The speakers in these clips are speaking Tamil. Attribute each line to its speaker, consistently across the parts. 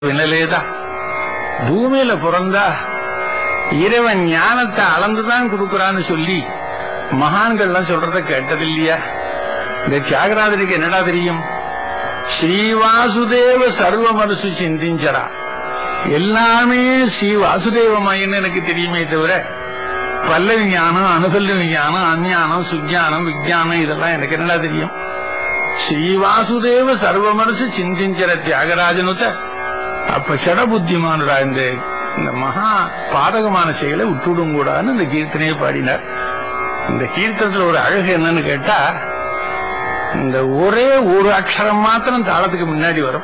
Speaker 1: வினலேதா பூமியில பிறந்தா இறைவன் ஞானத்தை அளந்துதான் கொடுக்கறான்னு சொல்லி மகான்கள்லாம் சொல்றத கேட்டது இல்லையா இந்த தியாகராஜருக்கு என்னடா தெரியும் ஸ்ரீவாசுதேவ சர்வ மனசு சிந்திஞ்சரா எல்லாமே ஸ்ரீ வாசுதேவமாயின்னு எனக்கு தெரியுமே தவிர பல்லவி ஞானம் அனுகல்வி ஞானம் அஞ்ஞானம் சுஜானம் விஜயானம் இதெல்லாம் எனக்கு என்னடா தெரியும் ஸ்ரீவாசுதேவ சர்வ மனசு சிந்திஞ்சர தியாகராஜனுத்த அப்ப சட புத்திமானுடா இந்த இந்த மகா பாதகமான செயலை விட்டுடும் கூடாதுன்னு இந்த கீர்த்தனையை பாடினார் இந்த கீர்த்தனத்துல ஒரு அழகு என்னன்னு கேட்டா இந்த ஒரே ஒரு அக்ஷரம் மாத்திரம் தாளத்துக்கு முன்னாடி வரும்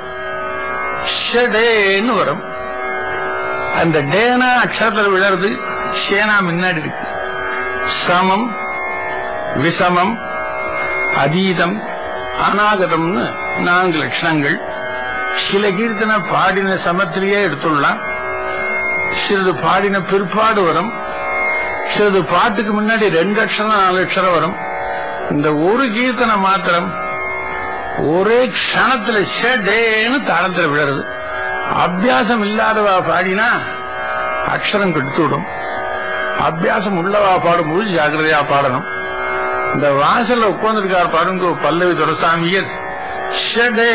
Speaker 1: ஷடேன்னு வரும் அந்த டேனா அக்ஷரத்துல விழறது ஷேனா முன்னாடி இருக்கு சமம் விஷமம் அதீதம் அநாகதம்னு நான்கு லட்சணங்கள் சில கீர்த்தனை பாடின சமத்திலேயே எடுத்துடலாம் சிலது பாடின பிற்பாடு வரும் சிலது பாட்டுக்கு முன்னாடி ரெண்டு அக்ஷரம் நாலு அக்ஷரம் வரும் இந்த ஒரு கீர்த்தனை மாத்திரம் ஒரே க்ஷணத்துல ஷடேன்னு தாளத்துல விழறது அபியாசம் இல்லாதவா பாடினா அக்ஷரம் கெடுத்துவிடும் அபியாசம் உள்ளவா பாடும்போது ஜாக்கிரதையா பாடணும் இந்த வாசல்ல உட்கார்ந்துருக்கார் பாருங்க பல்லவி துரசாமியர் ஷடே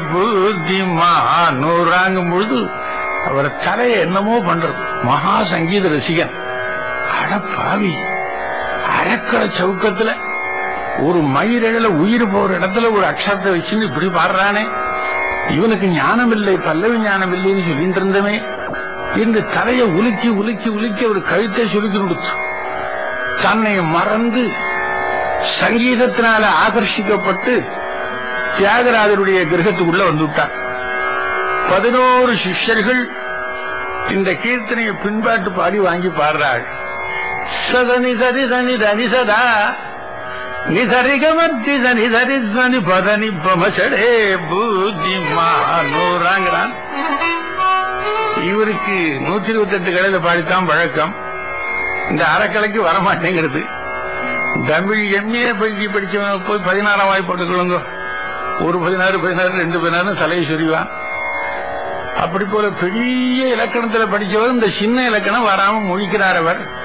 Speaker 1: புத்திமானுறாங்கும் பொழுது அவர் தலையை என்னமோ பண்றது மகா சங்கீத ரசிகன் அட பாவி அறக்கடை சவுக்கத்துல ஒரு மயிரிழல உயிர் போற இடத்துல ஒரு அக்ஷரத்தை வச்சுன்னு இப்படி பாடுறானே இவனுக்கு ஞானம் இல்லை பல்லவி ஞானம் இல்லைன்னு சொல்லிட்டு இருந்தமே இந்த தலையை உலுக்கி உலுக்கி உலுக்கி ஒரு கழுத்தை சுருக்கி கொடுத்து தன்னை மறந்து சங்கீதத்தினால ஆகர்ஷிக்கப்பட்டு தியாகராஜருடைய கிரகத்துக்குள்ள வந்துவிட்டார் பதினோரு சிஷ்யர்கள் இந்த கீர்த்தனையை பின்பாட்டு பாடி வாங்கி பாடுறாள் சதனி சரி சனி தனி சதா நிசரிகமத்தி சனி சரி சனி பதனி பமசடே பூஜி மானோராங்கிறான் இவருக்கு நூத்தி இருபத்தி எட்டு கடையில பாடித்தான் வழக்கம் இந்த அறக்கலைக்கு வரமாட்டேங்கிறது தமிழ் எம்ஏ பயிற்சி படிச்சவன் போய் பதினாறாம் வாய் போட்டுக்கொள்ளுங்க ஒரு பதினாறு பதினாறு ரெண்டு பதினாறு தலையை சொறிவான் அப்படி போல பெரிய இலக்கணத்துல படிச்சவர் இந்த சின்ன இலக்கணம் வராம முழிக்கிறார் அவர்